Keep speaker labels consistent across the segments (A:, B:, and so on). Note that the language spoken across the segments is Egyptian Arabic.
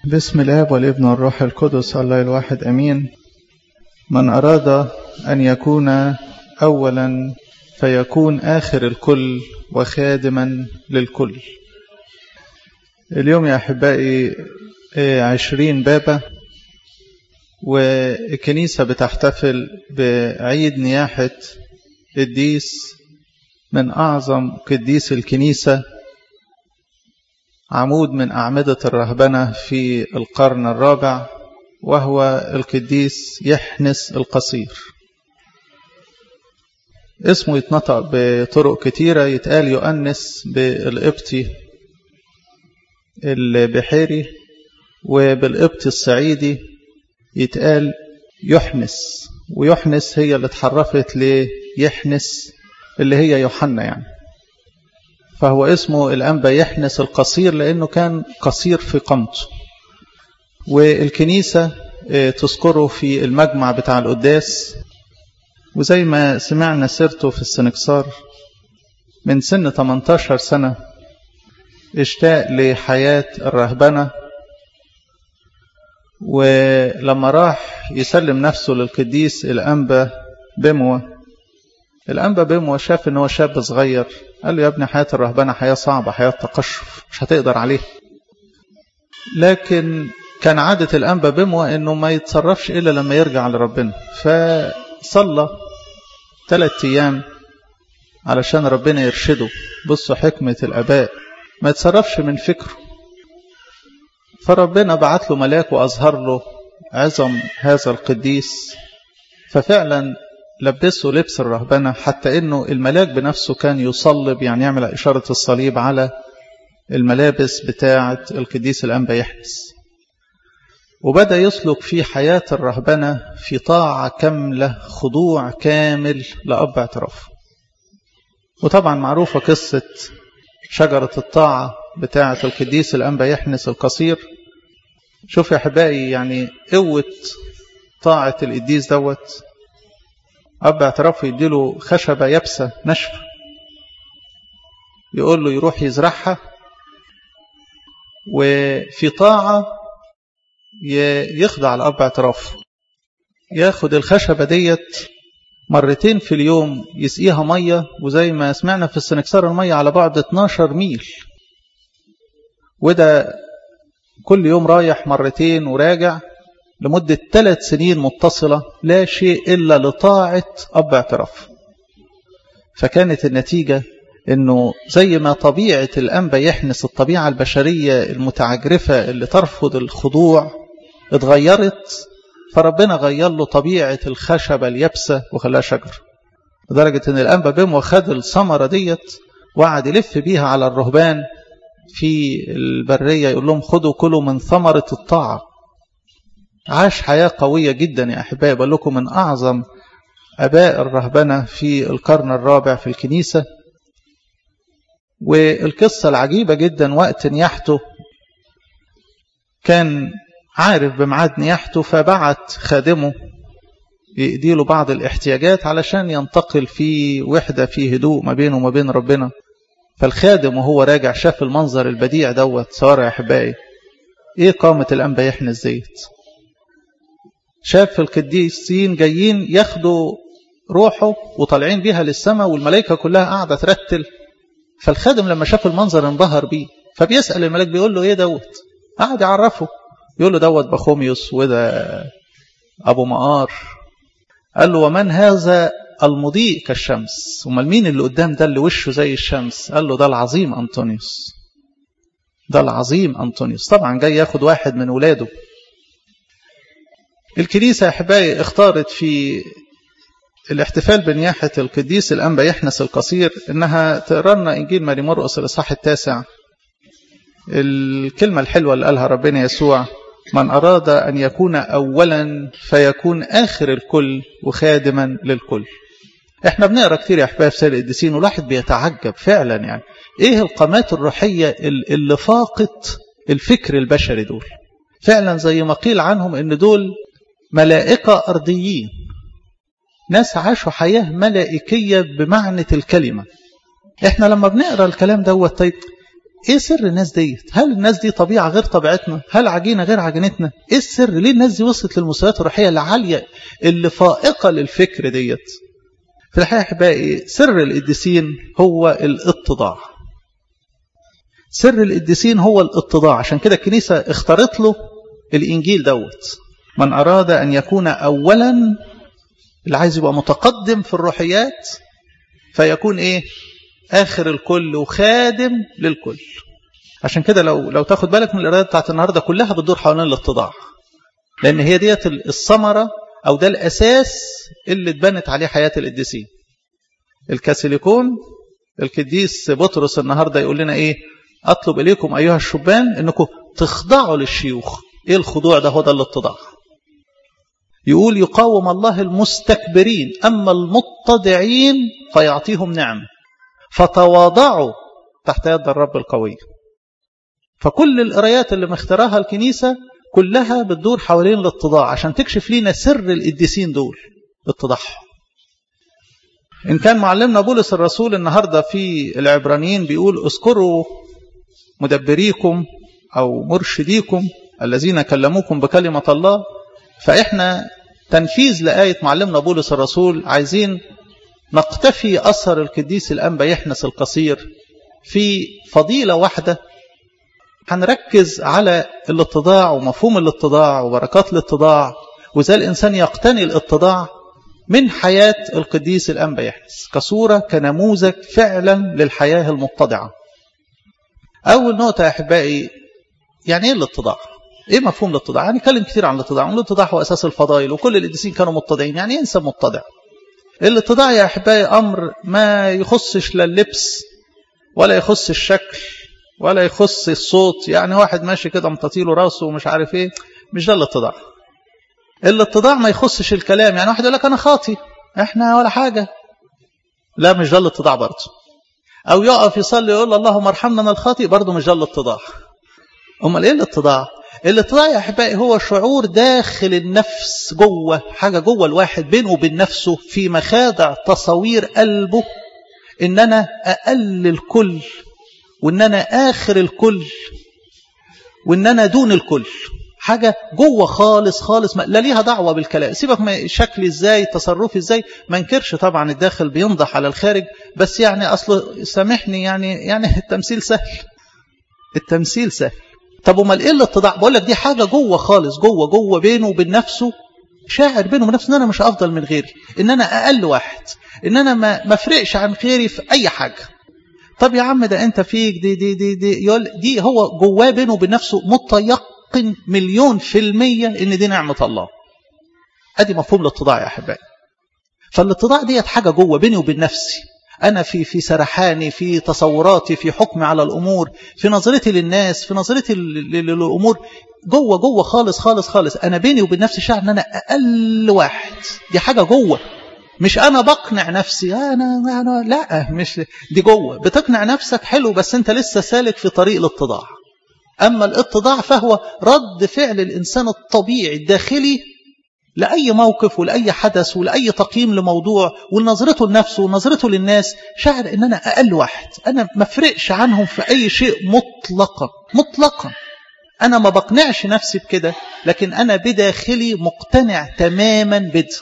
A: بسم الاب والابن والروح القدس الله الواحد امين من اراد ان يكون اولا فيكون اخر الكل وخادما للكل اليوم يا احبائي عشرين بابا والكنيسة بتحتفل بعيد نياحة قديس من أعظم قديس الكنيسة عمود من أعمدة الرهبنة في القرن الرابع وهو القديس يحنس القصير اسمه يتنطق بطرق كتيرة يتقال يؤنس بالقبطي البحيري وبالقبطي الصعيدي يتقال يحنس ويحنس هي اللي اتحرفت ليحنس اللي هي يوحنا يعني فهو اسمه الأنبا يحنس القصير لأنه كان قصير في قامته والكنيسة تذكره في المجمع بتاع القداس وزي ما سمعنا سيرته في السنكسار من سن 18 سنة اشتاق لحياة الرهبنة ولما راح يسلم نفسه للقديس الأنبا بموة الأنبا بموة شاف ان هو شاب صغير قال له يا ابني حياة الرهبنة حياة صعبة حياة تقشف مش هتقدر عليها لكن كان عادة الأنبا بموة انه ما يتصرفش إلا لما يرجع لربنا فصلى ثلاثة أيام علشان ربنا يرشده بصوا حكمة الآباء ما يتصرفش من فكره فربنا بعت له ملاك وأظهر له عظم هذا القديس ففعلا لبسه لبس الرهبنة حتى انه الملاك بنفسه كان يصلب يعني يعمل إشارة الصليب على الملابس بتاعة القديس الأنبا يحنس وبدأ يسلك في حياة الرهبنة في طاعة كاملة خضوع كامل لأب اعتراف وطبعا معروفة قصة شجرة الطاعة بتاعة القديس الأنبا يحنس القصير شوف يا أحبائي يعني قوة طاعة القديس دوت أب اعترافه يديله خشبة يابسة ناشفة يقول له يروح يزرعها وفي طاعة يخضع لأب اعترافه ياخد الخشبة ديت مرتين في اليوم يسقيها مية وزي ما سمعنا في السنكسار المية على بعد 12 ميل وده كل يوم رايح مرتين وراجع لمدة ثلاث سنين متصلة لا شيء إلا لطاعة أب اعتراف فكانت النتيجة أنه زي ما طبيعة الأنبا يحنس الطبيعة البشرية المتعجرفة اللي ترفض الخضوع اتغيرت فربنا غير له طبيعة الخشبة اليابسة وخلاها شجر لدرجة أن الأنبا بيم وخد الثمرة ديت وقعد يلف بيها على الرهبان في البرية يقول لهم خدوا كلوا من ثمرة الطاعة عاش حياة قوية جدا يا أحبائي بقول لكم من أعظم أباء الرهبنة في القرن الرابع في الكنيسة والقصة العجيبة جدا وقت نياحته كان عارف بميعاد نياحته فبعت خادمه يدي له بعض الاحتياجات علشان ينتقل في وحدة في هدوء ما بينه وما بين ربنا فالخادم وهو راجع شاف المنظر البديع دوت صار يا أحبائي إيه قامة الأنبا يحنس زيت شاف القديسين جايين ياخدوا روحه وطالعين بيها للسماء والملائكة كلها قاعدة ترتل فالخادم لما شاف المنظر انبهر بيه فبيسأل الملك بيقول له ايه دوت قاعد يعرفه يقول له دوت بخوميوس وده أبو مقار قال له ومن هذا المضيء كالشمس امال مين اللي قدام ده اللي وشه زي الشمس قال له ده العظيم أنطونيوس ده العظيم أنطونيوس طبعا جاي ياخد واحد من ولاده الكنيسة أحبائي اختارت في الاحتفال بنياحة القديس الأنبا يحنس القصير إنها تقرأ لنا إنجيل ماري مرقس الإصحاح التاسع الكلمة الحلوة اللي قالها ربنا يسوع من أراد أن يكون أولا فيكون آخر الكل وخادما للكل احنا بنقرا كتير يا احباب سيد القديسين والواحد بيتعجب فعلا يعني ايه القامات الروحيه اللي فاقت الفكر البشري دول فعلا زي ما قيل عنهم ان دول ملائكه ارضيين ناس عاشوا حياه ملائكيه بمعنى الكلمه احنا لما بنقرا الكلام دوت طيب ايه سر الناس ديت هل الناس دي طبيعة غير طبيعتنا هل عجينة غير عجينتنا ايه السر ليه الناس دي وصلت للمستويات الروحية العالية اللي فائقة للفكر ديت في الحقيقة أحبائي سر القديسين هو الاتضاع سر القديسين هو الاتضاع عشان كده الكنيسة اختارت له الإنجيل دوت من أراد أن يكون أولا اللي عايز يبقى متقدم في الروحيات فيكون إيه آخر الكل وخادم للكل عشان كده لو لو تاخد بالك من القراءات بتاعت النهارده كلها بتدور حوالين الاتضاع لأن هي ديت الثمرة أو ده الأساس اللي اتبنت عليه حياة القديسين الكاثوليكون القديس بطرس النهارده يقول لنا ايه اطلب اليكم ايها الشبان انكم تخضعوا للشيوخ ايه الخضوع ده هو ده الاتضاع يقول يقاوم الله المستكبرين اما المتضعين فيعطيهم نعم فتواضعوا تحت يد الرب القوي فكل القرايات اللي مختارها الكنيسه كلها بتدور حوالين الاتضاع عشان تكشف لينا سر القديسين دول اتضاعهم إن كان معلمنا بولس الرسول النهاردة في العبرانيين بيقول اذكروا مدبريكم أو مرشديكم الذين كلموكم بكلمة الله فإحنا تنفيذ لآية معلمنا بولس الرسول عايزين نقتفي أثر القديس الأنبا يحنس القصير في فضيلة واحدة هنركز على الاتضاع ومفهوم الاتضاع وبركات الاتضاع وإزاي الإنسان يقتني الاتضاع من حياة القديس الأنبا يحنس كصورة كنموذج فعلا للحياة المتضعة أول نقطة يا أحبائي يعني إيه الاتضاع؟ إيه مفهوم الاتضاع؟ يعني نتكلم كثير عن الاتضاع الاتضاع هو أساس الفضائل وكل القديسين كانوا متضعين يعني إيه إنسان متضع؟ الاتضاع يا أحبائي أمر ما يخصش لا اللبس ولا يخص الشكل ولا يخص الصوت يعني واحد ماشي كده مطاطيله راسه ومش عارف ايه مش ده الاتضاع الاتضاع ما يخصش الكلام يعني واحد يقول لك انا خاطي احنا ولا حاجه لا مش ده الاتضاع برضه او يقف يصلي يقول اللهم ارحمنا من الخاطئ برضه مش ده الاتضاع امال ايه الاتضاع الاتضاع يا احبائي هو شعور داخل النفس جوه حاجه جوه الواحد بينه وبين نفسه في مخادع تصاوير قلبه ان انا اقل الكل وان انا اخر الكل وان انا دون الكل حاجة جوه خالص خالص لا ليها دعوة بالكلام سيبك ما شكلي ازاي تصرفي ازاي ما انكرش طبعا الداخل بينضح على الخارج بس يعني اصله سامحني يعني يعني التمثيل سهل التمثيل سهل طب امال ايه الاتضاع بقول لك دي حاجة جوه خالص جوه جوه بينه وبين نفسه شاعر بينه وبين نفسه ان انا مش افضل من غيري ان انا اقل واحد ان انا ما ما افرقش عن غيري في اي حاجة طب يا عم ده انت فيك دي دي دي دي, يقول دي هو جواه بينه وبين نفسه متيقن مليون في المية ان دي نعمة الله ادي مفهوم الاتضاع يا احبائي فالاتضاع ديت حاجة جوه بيني وبين نفسي أنا في في سرحاني في تصوراتي في حكمي على الأمور في نظرتي للناس في نظرتي للأمور جوه جوه خالص خالص خالص أنا بيني وبين نفسي شعر أن أنا أقل واحد دي حاجة جوه مش أنا بقنع نفسي أنا, أنا لا مش دي جوه بتقنع نفسك حلو بس أنت لسه سالك في طريق الاتضاع أما الاتضاع فهو رد فعل الإنسان الطبيعي الداخلي لأي موقف ولأي حدث ولأي تقييم لموضوع ونظرته لنفسه ونظرته للناس شعر أن أنا أقل واحد أنا ما فرقش عنهم في أي شيء مطلقا مطلقا أنا ما بقنعش نفسي بكده لكن أنا بداخلي مقتنع تماما بده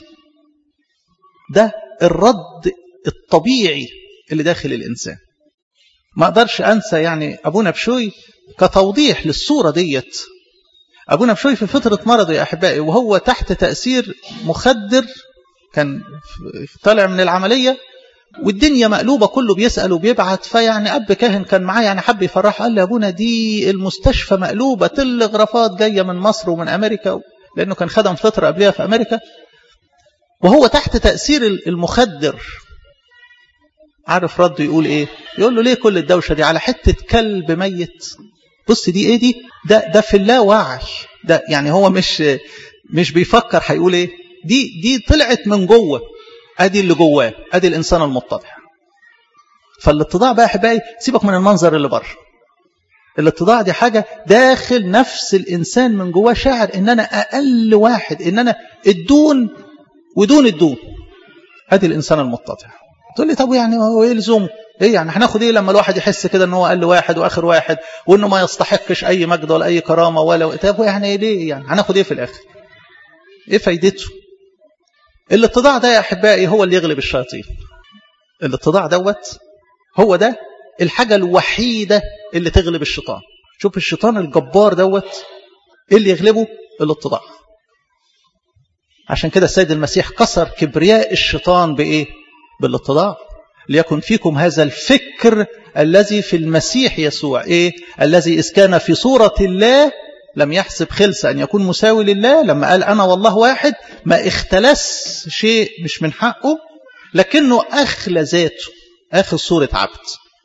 A: ده الرد الطبيعي اللي داخل الإنسان ما أقدرش أنسى يعني أبونا بشوي كتوضيح للصورة ديت أبونا بشوي في فترة مرضه يا أحبائي وهو تحت تأثير مخدر كان طالع من العملية والدنيا مقلوبة كله بيسأل وبيبعت فيعني أب كاهن كان معاه يعني حب يفرح قال لي أبونا دي المستشفى مقلوبة تلغرافات جاية من مصر ومن أمريكا لأنه كان خدم فترة قبلها في أمريكا وهو تحت تأثير المخدر عارف رده يقول إيه يقول له ليه كل الدوشة دي على حتة كلب ميت بص دي ايه دي ده ده في اللاوعي ده يعني هو مش مش بيفكر هيقول ايه دي دي طلعت من جوه ادي اللي جواه ادي الانسان المتضع فالاتضاع بقى يا احبائي سيبك من المنظر اللي بره الاتضاع دي حاجة داخل نفس الإنسان من جواه شاعر إن أنا أقل واحد إن أنا الدون ودون الدون هذه الإنسان المتضع تقول لي طب يعني هو ايه لزومه ايه يعني هناخد ايه لما الواحد يحس كده ان هو اقل واحد واخر واحد وانه ما يستحقش اي مجد ولا اي كرامه ولا طب يعني ايه ليه يعني هناخد ايه في الاخر ايه فايدته الاتضاع ده يا احبائي هو اللي يغلب الشياطين الاتضاع دوت هو ده الحاجه الوحيده اللي تغلب الشيطان شوف الشيطان الجبار دوت ايه اللي يغلبه الاتضاع عشان كده السيد المسيح كسر كبرياء الشيطان بايه بالاتضاع ليكن فيكم هذا الفكر الذي في المسيح يسوع ايه الذي اذ كان في صوره الله لم يحسب خلص ان يكون مساوي لله لما قال انا والله واحد ما اختلس شيء مش من حقه لكنه اخلى ذاته اخذ صوره عبد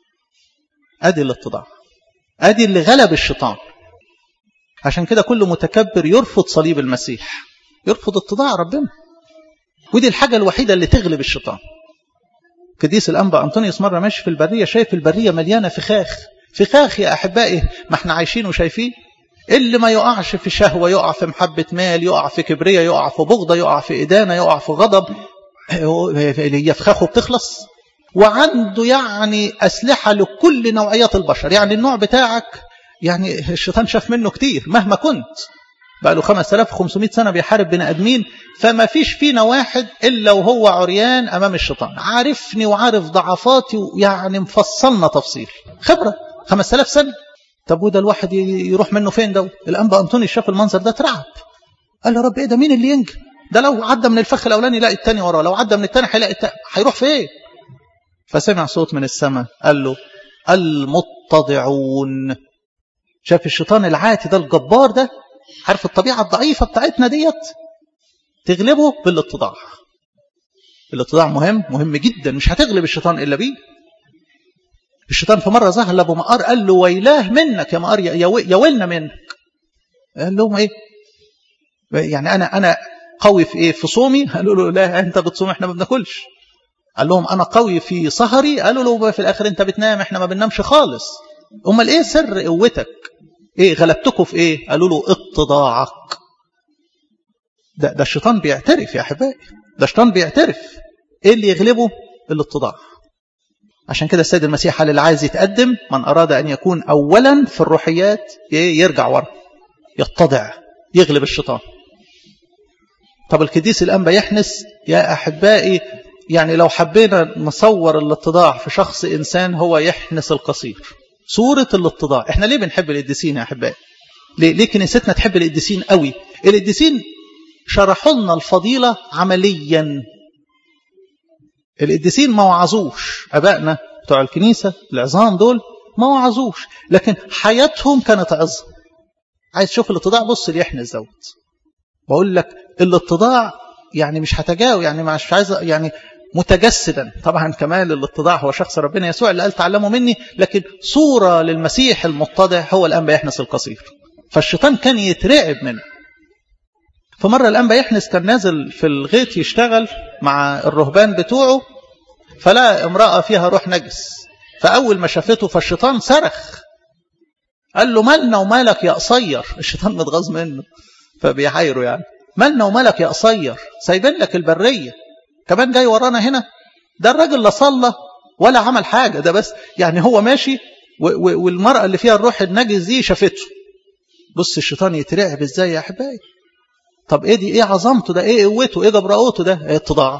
A: ادي الاتضاع ادي اللي غلب الشيطان عشان كده كل متكبر يرفض صليب المسيح يرفض اتضاع ربنا ودي الحاجة الوحيدة اللي تغلب الشيطان قديس الأنبا أنطونيوس مرة ماشي في البرية شايف البرية مليانة فخاخ فخاخ يا أحبائي ما احنا عايشين وشايفين اللي ما يقعش في شهوة يقع في محبة مال يقع في كبرية يقع في بغضة يقع في إدانة يقع في غضب اللي هي فخاخه بتخلص وعنده يعني أسلحة لكل نوعيات البشر يعني النوع بتاعك يعني الشيطان شاف منه كتير مهما كنت بقى له 5500 سنة بيحارب بني آدمين فما فيش فينا واحد إلا وهو عريان أمام الشيطان عارفني وعارف ضعفاتي يعني مفصلنا تفصيل خبرة 5000 سنة طب وده الواحد يروح منه فين ده الأنبا أنطوني شاف المنظر ده ترعب قال له رب إيه ده مين اللي ينجي ده لو عدى من الفخ الأولاني يلاقي التاني وراه لو عدى من التاني هيلاقي التاني هيروح فين فسمع صوت من السماء قال له المتضعون شاف الشيطان العاتي ده الجبار ده عارف الطبيعة الضعيفة بتاعتنا ديت تغلبه بالاتضاع الاتضاع مهم مهم جدا مش هتغلب الشيطان إلا بيه الشيطان في مرة ظهر لأبو مقار قال له ويلاه منك يا مقار يا ويلنا منك قال لهم ايه يعني أنا أنا قوي في ايه في صومي قالوا له لا أنت بتصوم احنا ما بناكلش قال لهم أنا قوي في سهري قالوا له في الآخر أنت بتنام احنا ما بننامش خالص امال ايه سر قوتك ايه غلبتكم في ايه قالوا له اتضاعك ده ده الشيطان بيعترف يا احبائي ده الشيطان بيعترف ايه اللي يغلبه الاتضاع عشان كده السيد المسيح قال اللي عايز يتقدم من اراد ان يكون اولا في الروحيات ايه يرجع ورا يتضع يغلب الشيطان طب القديس الانبا يحنس يا احبائي يعني لو حبينا نصور الاتضاع في شخص انسان هو يحنس القصير صورة الاتضاع احنا ليه بنحب القديسين يا احبائي ليه, ليه كنيستنا تحب القديسين قوي القديسين شرحوا لنا الفضيلة عمليا القديسين ما وعظوش ابائنا بتوع الكنيسة العظام دول ما وعظوش لكن حياتهم كانت عظة عايز تشوف الاتضاع بص ليحنس دوت بقول لك الاتضاع يعني مش هتجاوب يعني مش عايز يعني متجسدا طبعا كمال الاتضاع هو شخص ربنا يسوع اللي قال تعلموا مني لكن صورة للمسيح المتضع هو الأنبا يحنس القصير فالشيطان كان يترعب منه فمرة الأنبا يحنس كان نازل في الغيط يشتغل مع الرهبان بتوعه فلا امرأة فيها روح نجس فأول ما شافته فالشيطان صرخ قال له مالنا ومالك يا قصير الشيطان متغاظ منه فبيحايره يعني مالنا ومالك يا قصير سايبين لك البريه كمان جاي ورانا هنا ده الراجل لا صلى ولا عمل حاجة ده بس يعني هو ماشي والمرأة اللي فيها الروح النجس دي شافته بص الشيطان يترعب ازاي يا احبائي طب ايه دي ايه عظمته ده ايه قوته ايه جبراءته ده ايه اتضاع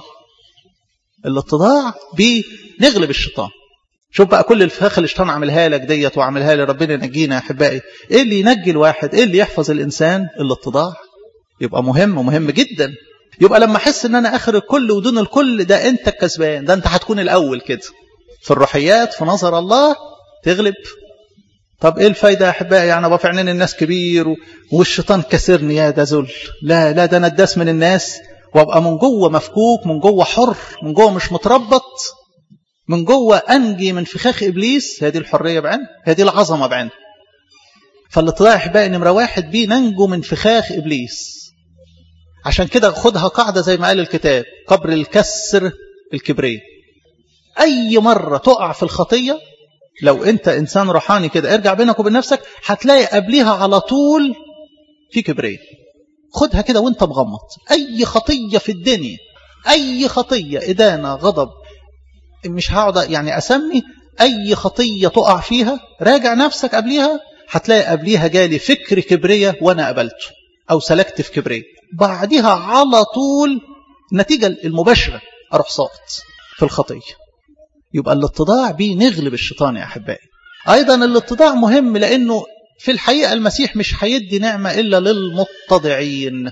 A: الاتضاع بنغلب الشيطان شوف بقى كل الفخ اللي الشيطان عاملها لك ديت وعاملها لي ربنا ينجينا يا احبائي ايه اللي ينجي الواحد ايه اللي يحفظ الانسان الاتضاع يبقى مهم ومهم جدا يبقى لما احس ان انا اخر الكل ودون الكل ده انت الكسبان ده انت هتكون الاول كده في الروحيات في نظر الله تغلب طب ايه الفايده يا احبائي يعني ابقى في عينين الناس كبير والشيطان كسرني يا ده ذل لا لا ده انا اتداس من الناس وابقى من جوه مفكوك من جوه حر من جوه مش متربط من جوه انجي من فخاخ ابليس هذه الحريه بعين هذه العظمه بعين فالاتضاع يا احبائي نمره واحد بيه ننجو من فخاخ ابليس عشان كده خدها قاعدة زي ما قال الكتاب قبر الكسر الكبرية أي مرة تقع في الخطية لو أنت إنسان روحاني كده ارجع بينك وبين نفسك هتلاقي قبليها على طول في كبرية خدها كده وانت مغمض أي خطية في الدنيا أي خطية إدانة غضب مش هقعد يعني اسمي اي خطيه تقع فيها راجع نفسك قبليها هتلاقي قبليها جالي فكر كبريه وانا قبلته او سلكت في كبريه بعدها على طول النتيجه المباشره اروح ساقط في الخطيه يبقى الاتضاع بيه نغلب الشيطان يا احبائي ايضا الاتضاع مهم لانه في الحقيقه المسيح مش هيدي نعمه الا للمتضعين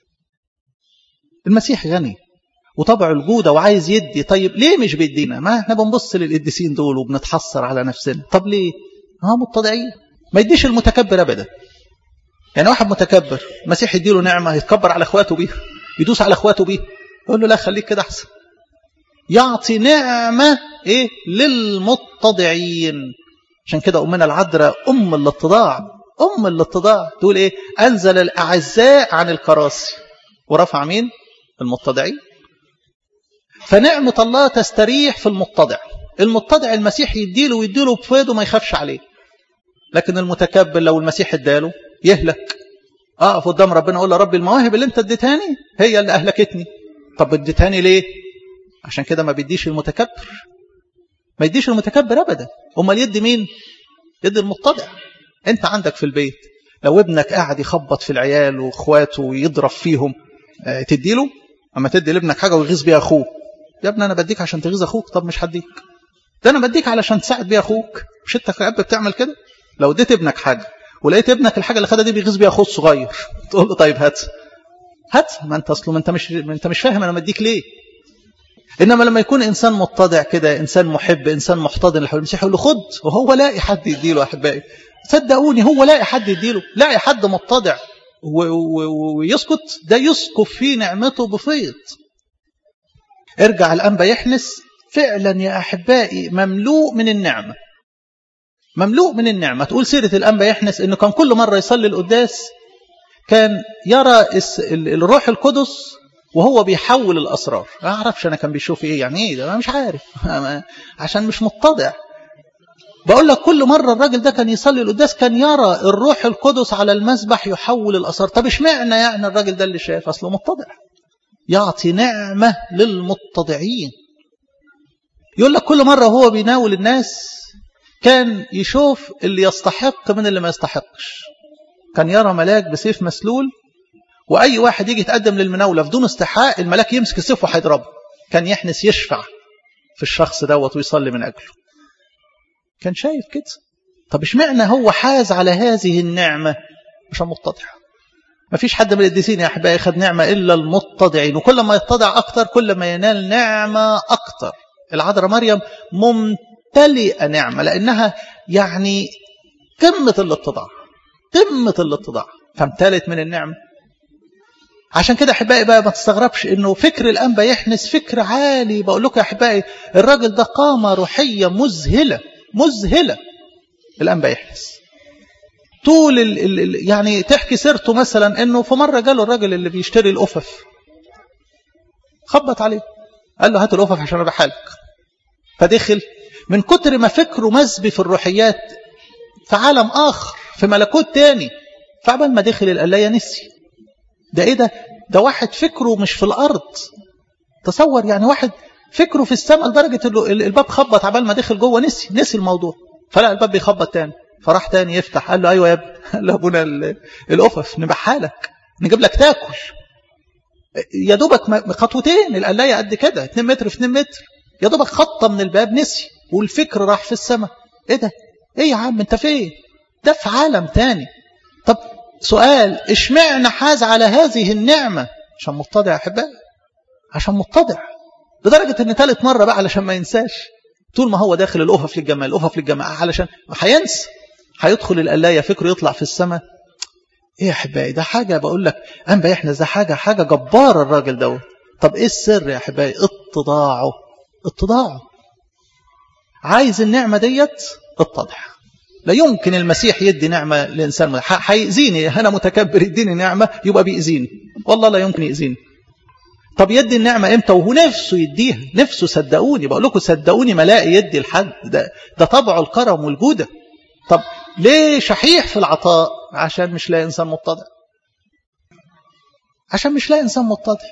A: المسيح غني وطبع الجودة وعايز يدي طيب ليه مش بيدينا ما احنا بنبص للقديسين دول وبنتحسر على نفسنا طب ليه ها متضعين ما يديش المتكبر ابدا يعني واحد متكبر المسيح يديله نعمة يتكبر على اخواته بيها يدوس على اخواته بيها يقول له لا خليك كده احسن يعطي نعمة ايه للمتضعين عشان كده أمنا العذراء أم الاتضاع أم الاتضاع تقول إيه أنزل الأعزاء عن الكراسي ورفع مين المتضعين فنعمة الله تستريح في المتضع المتضع المسيح يديله ويديله بفيده ما يخافش عليه لكن المتكبر لو المسيح اداله يهلك اقف قدام ربنا اقول له ربي المواهب اللي انت اديتهاني هي اللي اهلكتني طب اديتهاني ليه عشان كده ما بيديش المتكبر ما يديش المتكبر ابدا امال يدي مين يدي المتضع انت عندك في البيت لو ابنك قاعد يخبط في العيال واخواته ويضرب فيهم اه تديله اما تدي لابنك حاجه ويغيظ بيها اخوه يا ابني انا بديك عشان تغيظ اخوك طب مش هديك ده انا بديك علشان تساعد بيها اخوك مش انت كأب بتعمل كده لو اديت ابنك حاجه ولقيت ابنك الحاجه اللي خدها دي بيغيظ بيها اخوه الصغير تقول له طيب هات هات ما انت اصله ما انت مش ما انت مش فاهم انا مديك ليه انما لما يكون انسان متضع كده انسان محب انسان محتضن لحول المسيح يقول له خد وهو لاقي حد يديله يا احبائي صدقوني هو لاقي حد يديله لاقي حد متضع ويسكت ده يسكب في نعمته بفيض ارجع الانبا يحنس فعلا يا احبائي مملوء من النعمه مملوء من النعمه تقول سيره الانبا يحنس انه كان كل مره يصلي القداس كان يرى الروح القدس وهو بيحول الأسرار ما أعرفش أنا كان بيشوف إيه يعني إيه ده أنا مش عارف عشان مش متضع بقول لك كل مرة الراجل ده كان يصلي القداس كان يرى الروح القدس على المسبح يحول الأسرار طب اشمعنى يعني الراجل ده اللي شاف أصله متضع يعطي نعمة للمتضعين يقول لك كل مرة هو بيناول الناس كان يشوف اللي يستحق من اللي ما يستحقش كان يرى ملاك بسيف مسلول واي واحد يجي يتقدم للمناوله بدون استحقاق الملاك يمسك السيف وهيضربه كان يحنس يشفع في الشخص دوت ويصلي من اجله كان شايف كده طب اشمعنى هو حاز على هذه النعمه عشان متضع ما فيش حد من القديسين يا احبائي خد نعمه الا المتضعين وكل ما يتضع اكتر كل ما ينال نعمه اكتر العذراء مريم ممتلئه نعمه لانها يعني قمه الاتضاع قمه الاتضاع فامتلت من النعمه عشان كده احبائي بقى ما تستغربش انه فكر الانبا يحنس فكر عالي بقول لكم يا احبائي الراجل ده قامه روحيه مذهله مذهله الانبا يحنس طول ال ال يعني تحكي سيرته مثلا انه في مره جاله الراجل اللي بيشتري القفف خبط عليه قال له هات القفف عشان ابيعها لك فدخل من كتر ما فكره مزبي في الروحيات في عالم اخر في ملكوت تاني فعبال ما دخل القلايه نسي ده ايه ده ده واحد فكره مش في الارض تصور يعني واحد فكره في السماء لدرجه انه الباب خبط عبال ما دخل جوه نسي نسي الموضوع فلا الباب بيخبط تاني فراح تاني يفتح قال له ايوه يا ابني قال له ابونا القفف نبيعها لك نجيب لك تاكل يا دوبك خطوتين القلايه قد كده 2 متر في 2 متر يا دوبك خطه من الباب نسي والفكر راح في السماء ايه ده ايه يا عم انت فين ده في عالم تاني طب سؤال اشمعنى حاز على هذه النعمة عشان متضع يا أحبائي عشان متضع لدرجة ان ثالث مرة بقى علشان ما ينساش طول ما هو داخل الأوفف للجماعة الأوفف للجماعة علشان هينسى هيدخل القلاية فكره يطلع في السماء ايه يا أحبائي ده حاجة بقول لك أنبا يحنس ده حاجة حاجة جبارة الراجل دوت طب ايه السر يا أحبائي اتضاعه اتضاعه عايز النعمة ديت اتضع لا يمكن المسيح يدي نعمة لإنسان هيأذيني أنا متكبر يديني نعمة يبقى بيأذيني والله لا يمكن يأذيني طب يدي النعمة امتى وهو نفسه يديها نفسه صدقوني بقول لكم صدقوني ملاقي يدي لحد ده, ده طبعه الكرم والجودة طب ليه شحيح في العطاء عشان مش لاقي إنسان متضع عشان مش لاقي إنسان متضع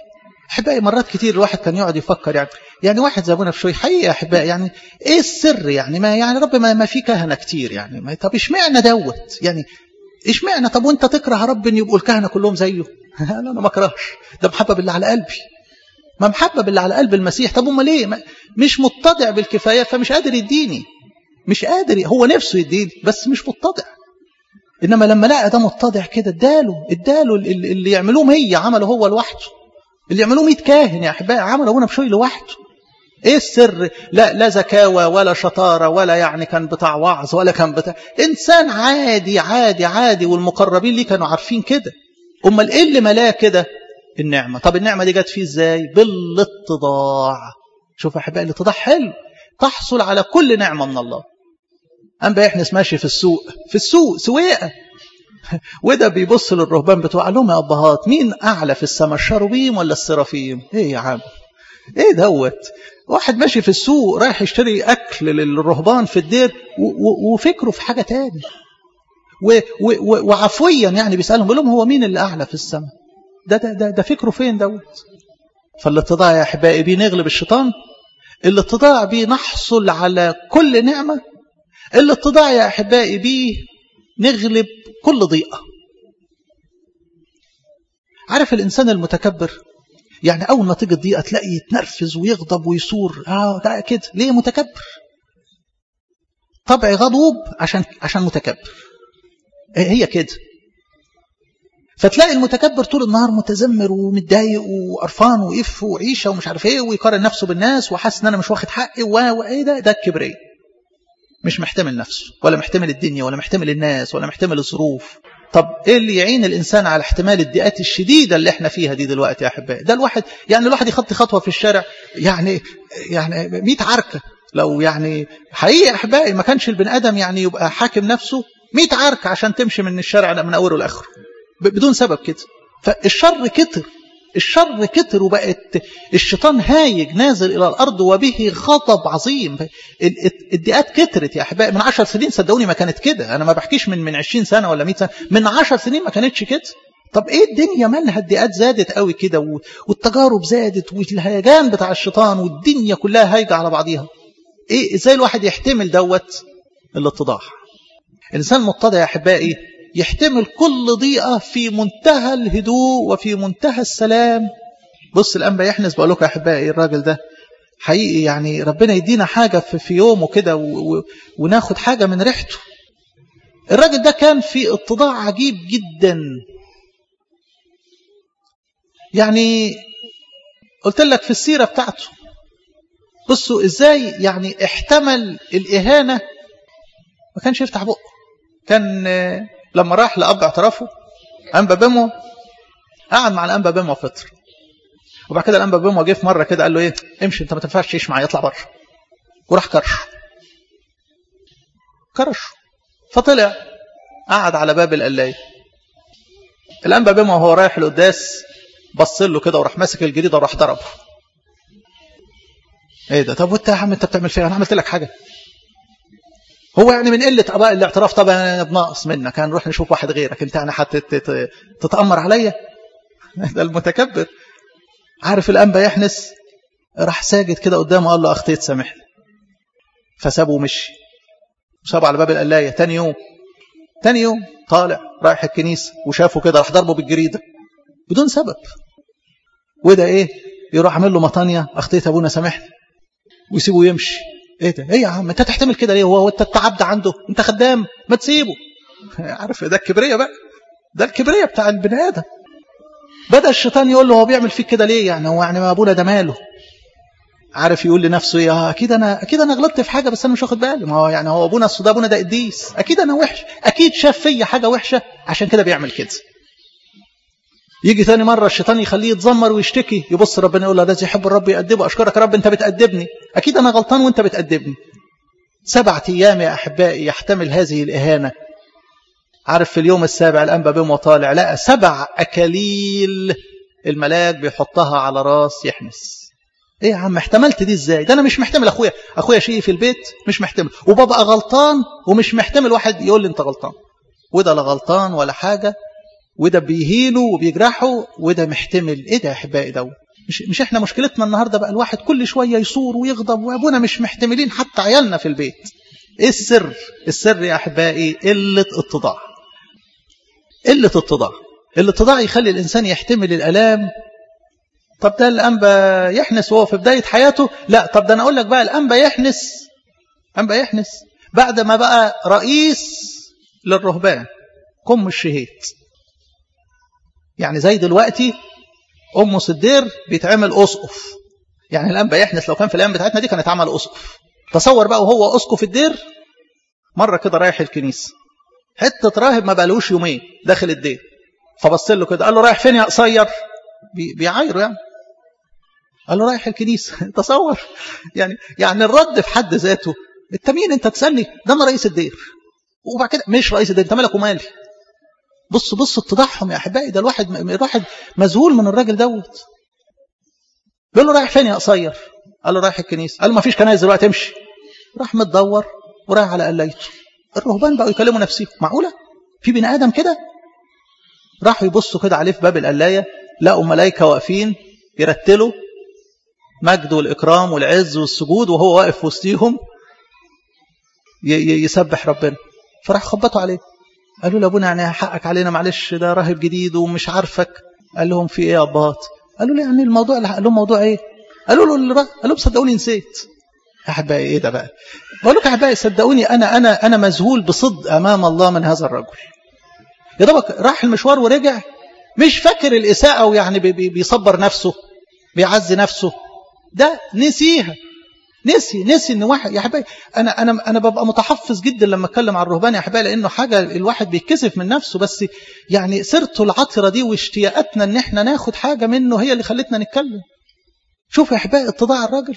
A: احبائي مرات كتير الواحد كان يقعد يفكر يعني يعني واحد زي ابونا بشوي حقيقه يا احبائي يعني ايه السر يعني ما يعني رب ما, ما في كهنه كتير يعني ما طب اشمعنى دوت يعني اشمعنى طب وانت تكره رب ان يبقوا الكهنه كلهم زيه انا انا ما اكرهش ده محبب اللي على قلبي ما محبب اللي على قلب المسيح طب امال ايه مش متضع بالكفايات فمش قادر يديني مش قادر هو نفسه يديني بس مش متضع انما لما لقى ده متضع كده اداله اداله اللي يعملوهم هي عمله هو لوحده اللي يعملوه 100 كاهن يا احبائي عمل ابونا بشوي لوحده ايه السر لا لا زكاوة ولا شطارة ولا يعني كان بتاع وعظ ولا كان بتاع انسان عادي عادي عادي والمقربين ليه كانوا عارفين كده امال ايه اللي ملاه كده النعمة طب النعمة دي جت فيه ازاي بالاتضاع شوف يا احبائي الاتضاع حلو تحصل على كل نعمة من الله أنبا يحنس ماشي في السوق في السوق سويقة وده بيبص للرهبان بتوع لهم يا أبهات مين أعلى في السماء الشروبيم ولا السرافيم إيه يا عم إيه دوت واحد ماشي في السوق رايح يشتري أكل للرهبان في الدير وفكره في حاجة تاني وعفويا يعني بيسألهم بيقول لهم هو مين اللي أعلى في السماء ده, ده, ده, ده فكره فين دوت فالاتضاع يا أحبائي بنغلب الشيطان الاتضاع بيه نحصل على كل نعمة الاتضاع يا أحبائي بيه نغلب كل ضيقة عارف الإنسان المتكبر يعني أول ما تيجي الضيقة تلاقي يتنرفز ويغضب ويصور آه ده كده ليه متكبر طبع غضوب عشان عشان متكبر هي كده فتلاقي المتكبر طول النهار متذمر ومتضايق وقرفان وقف وعيشه ومش عارف ايه ويقارن نفسه بالناس وحاسس ان انا مش واخد حقي وايه ده ده الكبرياء مش محتمل نفسه ولا محتمل الدنيا ولا محتمل الناس ولا محتمل الظروف طب ايه اللي يعين الانسان على احتمال الضيقات الشديده اللي احنا فيها دي دلوقتي يا احبائي ده الواحد يعني الواحد يخطي خطوه في الشارع يعني يعني 100 عركه لو يعني حقيقي يا احبائي ما كانش البني ادم يعني يبقى حاكم نفسه 100 عركه عشان تمشي من الشارع من اوله لاخره بدون سبب كده فالشر كتر الشر كتر وبقت الشيطان هايج نازل إلى الأرض وبه غضب عظيم الدقات كترت يا أحبائي من عشر سنين صدقوني ما كانت كده أنا ما بحكيش من من عشرين سنة ولا مئة سنة من عشر سنين ما كانتش كده طب ايه الدنيا مالها الدقات زادت قوي كده والتجارب زادت والهيجان بتاع الشيطان والدنيا كلها هايجة على بعضيها ايه ازاي الواحد يحتمل دوت الاتضاع الانسان متضع يا احبائي يحتمل كل ضيقة في منتهى الهدوء وفي منتهى السلام بص الأنبا يحنس بقول لكم يا أحبائي الراجل ده حقيقي يعني ربنا يدينا حاجة في, في يومه كده وناخد حاجة من ريحته الراجل ده كان في اتضاع عجيب جدا يعني قلت لك في السيرة بتاعته بصوا ازاي يعني احتمل الإهانة ما كانش يفتح بقه كان لما راح لأب اعترافه أنبا بيمو قعد مع الأنبا بيمو فترة وبعد كده الأنبا بيمو جه في مرة كده قال له إيه امشي أنت ما تنفعش تعيش معايا اطلع بره وراح كرش كرش فطلع قعد على باب القلاية الأنبا بيمو وهو رايح القداس بص له كده وراح ماسك الجريدة وراح ضربه ايه ده طب وانت يا عم انت بتعمل فيها انا عملت لك حاجه هو يعني من قلة أباء الاعتراف طبعا أنا بناقص منك هنروح نشوف واحد غيرك أنت أنا تتأمر عليا ده المتكبر عارف الأنبا يحنس راح ساجد كده قدامه قال له أخطيت سامحني فسابه ومشي سابه على باب القلاية تاني يوم تاني يوم طالع رايح الكنيسة وشافه كده راح ضربه بالجريدة بدون سبب وده ايه يروح عامل له مطانية أخطيت أبونا سامحني ويسيبه يمشي ايه ده ايه يا عم انت تحتمل كده ليه هو انت التعب عنده انت خدام ما تسيبه عارف ده الكبريه بقى ده الكبريه بتاع البني ادم بدا الشيطان يقول له هو بيعمل فيك كده ليه يعني هو يعني ما ابونا ده ماله عارف يقول لنفسه ايه اكيد انا اكيد انا غلطت في حاجه بس انا مش واخد بالي ما هو يعني هو ابونا ده ابونا ده قديس اكيد انا وحش اكيد شاف فيا حاجه وحشه عشان كده بيعمل كده يجي ثاني مرة الشيطان يخليه يتذمر ويشتكي يبص ربنا يقول له الذي يحب الرب يأدبه أشكرك يا رب أنت بتأدبني أكيد أنا غلطان وأنت بتأدبني سبعة أيام يا أحبائي يحتمل هذه الإهانة عارف في اليوم السابع الأنبا بهم وطالع لقى سبع أكاليل الملاك بيحطها على راس يحنس ايه يا عم احتملت دي ازاي ده انا مش محتمل اخويا اخويا شيء في البيت مش محتمل وببقى غلطان ومش محتمل واحد يقول لي انت غلطان وده لا غلطان ولا حاجه وده بيهينه وبيجرحه وده محتمل ايه ده يا احبائي ده مش, مش احنا مشكلتنا النهارده بقى الواحد كل شويه يصور ويغضب وابونا مش محتملين حتى عيالنا في البيت ايه السر السر يا احبائي قله اتضاع قله اتضاع الاتضاع يخلي الانسان يحتمل الالام طب ده الانبا يحنس وهو في بدايه حياته لا طب ده انا اقول لك بقى الانبا يحنس انبا يحنس بعد ما بقى رئيس للرهبان قم الشهيد يعني زي دلوقتي ام الدير بيتعمل اسقف يعني الانبا يحنس لو كان في الايام بتاعتنا دي كان اتعمل اسقف تصور بقى وهو اسقف الدير مره كده رايح الكنيسه حته راهب ما بقالوش يومين داخل الدير فبص له كده قال له رايح فين يا قصير بي بيعايره يعني قال له رايح الكنيسه تصور يعني يعني الرد في حد ذاته انت مين انت تسالني ده انا رئيس الدير وبعد كده مش رئيس الدير انت مالك ومالي بص بص اتضاعهم يا احبائي ده الواحد الواحد مذهول من الراجل دوت بيقول له رايح فين يا قصير قال له رايح الكنيسه قال له ما فيش كنايس دلوقتي امشي راح متدور ورايح على قلايته الرهبان بقوا يكلموا نفسهم معقوله في بني ادم كده راحوا يبصوا كده عليه في باب القلايه لقوا ملائكه واقفين يرتلوا مجد والاكرام والعز والسجود وهو واقف وسطيهم يسبح ربنا فراح خبطوا عليه قالوا له ابونا يعني حقك علينا معلش ده راهب جديد ومش عارفك قال لهم في ايه يا اباط قالوا له يعني الموضوع قال لهم موضوع ايه قالوا له اللي قال لهم صدقوني نسيت يا احبائي ايه ده بقى بقول لكم يا احبائي صدقوني انا انا انا مذهول بصدق امام الله من هذا الرجل يا دوبك راح المشوار ورجع مش فاكر الاساءه ويعني بيصبر نفسه بيعزي نفسه ده نسيها نسي نسي ان واحد يا حبايبي انا انا انا ببقى متحفظ جدا لما اتكلم عن الرهبان يا حبايبي لانه حاجه الواحد بيتكسف من نفسه بس يعني سيرته العطره دي واشتياقاتنا ان احنا ناخد حاجه منه هي اللي خلتنا نتكلم شوف يا احبائي اتضاع الراجل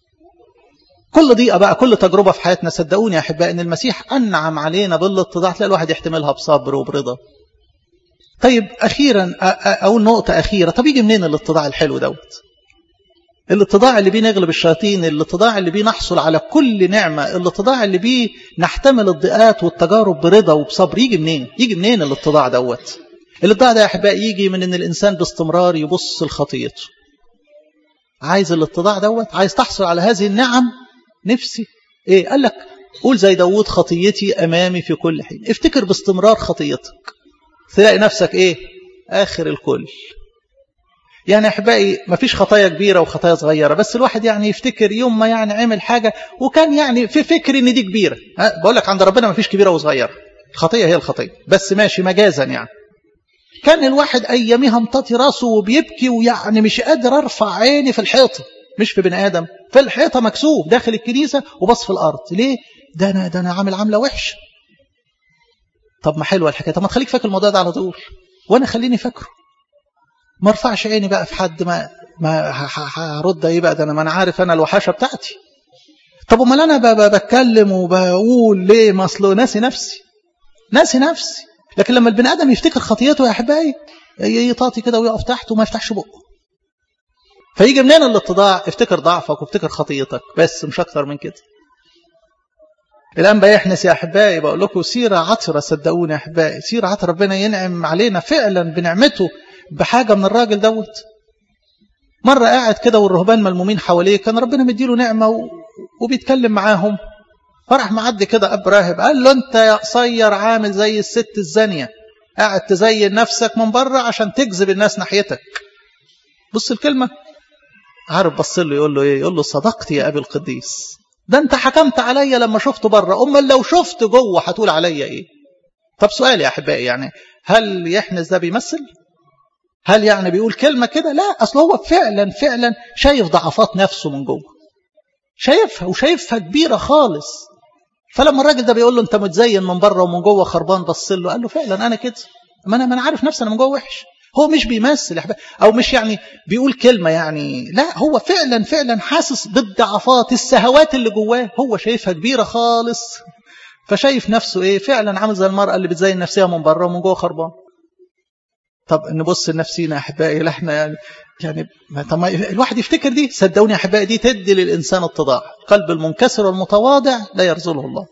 A: كل ضيقه بقى كل تجربه في حياتنا صدقوني يا احبائي ان المسيح انعم علينا بالاتضاع تلاقي الواحد يحتملها بصبر وبرضا طيب اخيرا اقول نقطه اخيره طب يجي منين الاتضاع الحلو دوت الاتضاع اللي بيه نغلب الشياطين الاتضاع اللي بيه نحصل على كل نعمة الاتضاع اللي بيه نحتمل الضيقات والتجارب برضا وبصبر يجي منين يجي منين الاتضاع دوت الاتضاع ده يا احبائي يجي من ان الانسان باستمرار يبص لخطيته عايز الاتضاع دوت عايز تحصل على هذه النعم نفسي ايه قال لك قول زي داوود خطيتي امامي في كل حين افتكر باستمرار خطيتك تلاقي نفسك ايه اخر الكل يعني احبائي ما فيش خطايا كبيرة وخطايا صغيرة بس الواحد يعني يفتكر يوم ما يعني عمل حاجة وكان يعني في فكر ان دي كبيرة بقول لك عند ربنا ما فيش كبيرة وصغيرة الخطية هي الخطية بس ماشي مجازا يعني كان الواحد اياميها مطاطي راسه وبيبكي ويعني مش قادر ارفع عيني في الحيطة مش في بني ادم في الحيطة مكسوف داخل الكنيسة وبص في الارض ليه ده انا ده انا عامل عاملة وحشة طب ما حلوة الحكاية طب ما تخليك فاكر الموضوع ده على طول وانا خليني فاكره ما ارفعش عيني بقى في حد ما ما هرد ايه بقى ده انا ما انا عارف انا الوحشه بتاعتي طب امال انا بتكلم وبقول ليه ما اصله ناسي نفسي ناسي نفسي لكن لما البني ادم يفتكر خطيته يا احبائي يطاطي كده ويقف تحت وما يفتحش بقه فيجي منين الاتضاع افتكر ضعفك وافتكر خطيتك بس مش اكتر من كده الانبا يحنس يا احبائي بقول لكم سيره عطره صدقوني يا احبائي سيره عطره ربنا ينعم علينا فعلا بنعمته بحاجة من الراجل دوت مرة قاعد كده والرهبان ملمومين حواليه كان ربنا مديله نعمة و... وبيتكلم معاهم فراح معدي كده أب راهب قال له أنت يا قصير عامل زي الست الزانية قاعد تزين نفسك من بره عشان تجذب الناس ناحيتك بص الكلمة عارف بص له يقول له ايه يقول له صدقت يا ابي القديس ده انت حكمت عليا لما شفته بره امال لو شفت جوه هتقول عليا ايه طب سؤال يا احبائي يعني هل يحنس ده بيمثل هل يعني بيقول كلمة كده لا أصل هو فعلا فعلا شايف ضعفات نفسه من جوه شايفها وشايفها كبيرة خالص فلما الراجل ده بيقول له انت متزين من بره ومن جوه خربان بص له قال له فعلا انا كده ما انا ما انا عارف نفسي انا من جوه وحش هو مش بيمثل او مش يعني بيقول كلمه يعني لا هو فعلا فعلا حاسس بالضعفات السهوات اللي جواه هو شايفها كبيره خالص فشايف نفسه ايه فعلا عامل زي المراه اللي بتزين نفسها من بره ومن جوه خربان طب نبص لنفسينا يا احبائي لا احنا يعني يعني ما طب ما الواحد يفتكر دي صدقوني يا احبائي دي تدي للانسان اتضاع قلب المنكسر والمتواضع لا يرزله الله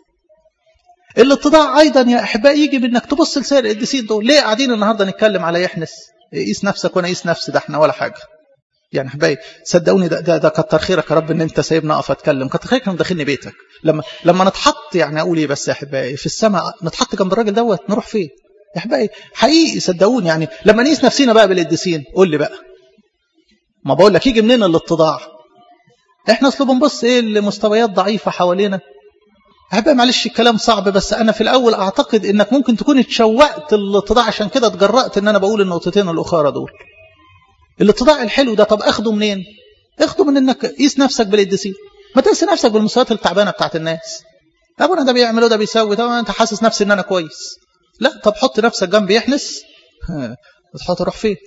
A: الاتضاع ايضا يا احبائي يجي بانك تبص لسائر القديسين دول ليه قاعدين النهارده نتكلم على يحنس قيس نفسك وانا قيس نفسي ده احنا ولا حاجه يعني حبايبي صدقوني ده, ده, ده كتر خيرك يا رب ان انت سايبني اقف اتكلم كتر خيرك انك داخلني بيتك لما لما نتحط يعني اقول ايه بس يا احبائي في السماء نتحط جنب الراجل دوت نروح فين يا احبائي حقيقي صدقوني يعني لما نقيس نفسينا بقى بالقديسين قول لي بقى ما بقول لك يجي منين الاتضاع احنا اصل بنبص ايه لمستويات ضعيفه حوالينا احبائي معلش الكلام صعب بس انا في الاول اعتقد انك ممكن تكون اتشوقت الاتضاع عشان كده اتجرأت ان انا بقول النقطتين الاخرى دول الاتضاع الحلو ده طب اخده منين اخده من انك قيس نفسك بالقديسين ما تقيس نفسك بالمستويات التعبانه بتاعت الناس ابونا ده بيعمل ده بيسوي طب انت حاسس نفسي ان انا كويس لا طب حط نفسك جنب يحنس تحط روح فين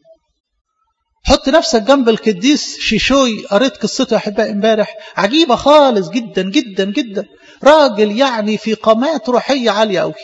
A: حط نفسك جنب القديس شيشوي قريت قصته يا احبائي امبارح عجيبه خالص جدا جدا جدا راجل يعني في قامات روحيه عاليه قوي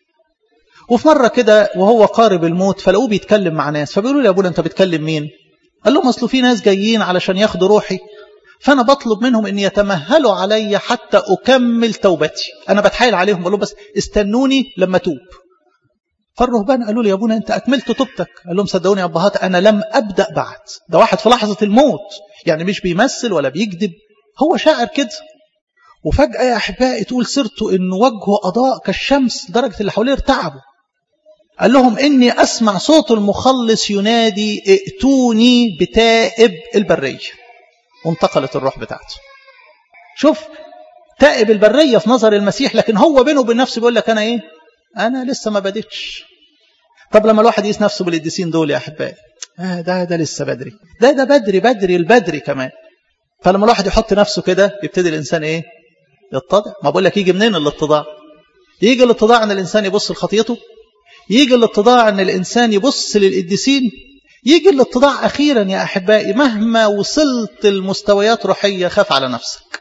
A: وفي مره كده وهو قارب الموت فلقوه بيتكلم مع ناس فبيقولوا له يا ابونا انت بتكلم مين قال لهم اصل في ناس جايين علشان ياخدوا روحي فانا بطلب منهم ان يتمهلوا علي حتى اكمل توبتي انا بتحايل عليهم بقول لهم بس استنوني لما توب فالرهبان قالوا لي يا ابونا انت اكملت توبتك قال لهم صدقوني يا ابهات انا لم ابدا بعد ده واحد في لحظه الموت يعني مش بيمثل ولا بيكذب هو شاعر كده وفجاه يا احبائي تقول سيرته ان وجهه اضاء كالشمس لدرجه اللي حواليه ارتعبوا قال لهم اني اسمع صوت المخلص ينادي ائتوني بتائب البريه وانتقلت الروح بتاعته شوف تائب البريه في نظر المسيح لكن هو بينه وبين نفسه بيقول لك انا ايه انا لسه ما بديتش طب لما الواحد يقيس نفسه بالقديسين دول يا احبائي آه ده ده لسه بدري ده ده بدري بدري البدري كمان فلما الواحد يحط نفسه كده يبتدي الانسان ايه يتضع ما بقول لك يجي منين الاتضاع يجي الاتضاع ان الانسان يبص لخطيته يجي الاتضاع ان الانسان يبص للقديسين يجي الاتضاع اخيرا يا احبائي مهما وصلت المستويات روحيه خاف على نفسك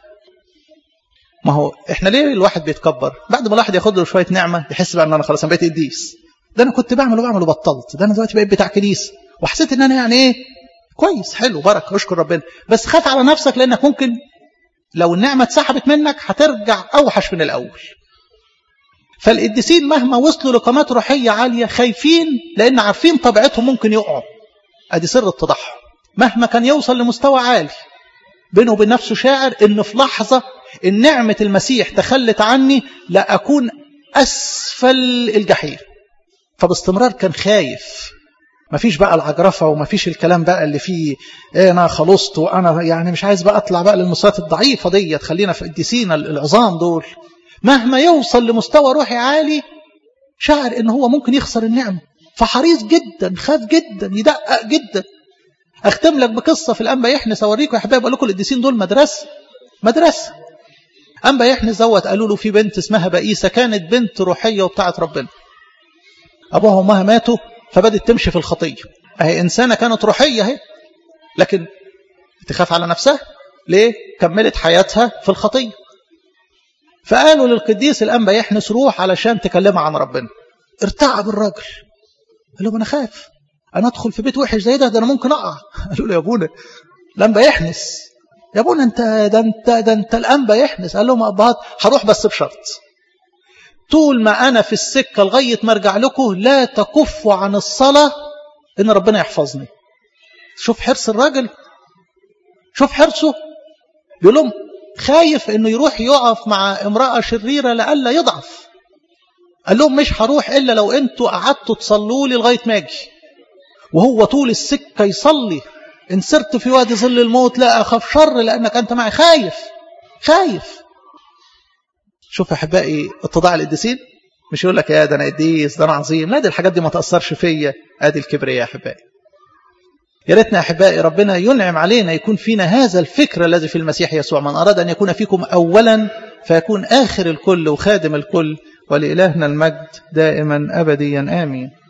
A: ما هو احنا ليه الواحد بيتكبر بعد ما الواحد ياخد له شويه نعمه يحس بقى ان انا خلاص انا بقيت قديس ده انا كنت بعمل وبعمل وبطلت ده انا دلوقتي بقيت بتاع كنيسه وحسيت ان انا يعني ايه كويس حلو بركه اشكر ربنا بس خاف على نفسك لانك ممكن لو النعمه اتسحبت منك هترجع اوحش من الاول فالقديسين مهما وصلوا لقامات روحيه عاليه خايفين لان عارفين طبيعتهم ممكن يقعوا ادي سر التضحي مهما كان يوصل لمستوى عالي بينه وبين نفسه شاعر ان في لحظه ان نعمه المسيح تخلت عني لا اكون اسفل الجحيم فباستمرار كان خايف مفيش بقى العجرفه ومفيش الكلام بقى اللي فيه إيه انا خلصت وانا يعني مش عايز بقى اطلع بقى للمستويات الضعيفه ديت خلينا في قديسينا العظام دول مهما يوصل لمستوى روحي عالي شعر ان هو ممكن يخسر النعمه فحريص جدا خاف جدا يدقق جدا اختم لك بقصه في الانبا يحنس اوريكم يا حبايب اقول لكم القديسين دول مدرسه مدرسه انبا يحنس دوت قالوا له في بنت اسمها بئيسه كانت بنت روحيه وبتاعت ربنا ابوها وامها ماتوا فبدت تمشي في الخطيه اهي انسانه كانت روحيه اهي لكن تخاف على نفسها ليه كملت حياتها في الخطيه فقالوا للقديس الانبا يحنس روح علشان تكلمها عن ربنا ارتعب الراجل قال لهم انا خايف انا ادخل في بيت وحش زي ده ده انا ممكن اقع قالوا له يا ابونا الانبا يحنس يا ابونا انت ده انت ده انت الانبا يحنس قال لهم ابهات هروح بس بشرط طول ما انا في السكه لغايه ما ارجع لكم لا تكفوا عن الصلاه ان ربنا يحفظني شوف حرص الراجل شوف حرصه بيقول لهم خايف انه يروح يقف مع امراه شريره لئلا يضعف قال لهم مش هروح الا لو انتوا قعدتوا تصلوا لي لغايه ما اجي وهو طول السكه يصلي ان سرت في وادي ظل الموت لا اخاف شر لانك انت معي خايف خايف شوف يا احبائي اتضاع القديسين مش يقول لك يا ده انا قديس ده انا عظيم لا دي الحاجات دي ما تاثرش فيا ادي الكبرياء يا احبائي يا ريتنا يا احبائي ربنا ينعم علينا يكون فينا هذا الفكر الذي في المسيح يسوع من اراد ان يكون فيكم اولا فيكون اخر الكل وخادم الكل ولالهنا المجد دائما ابديا امين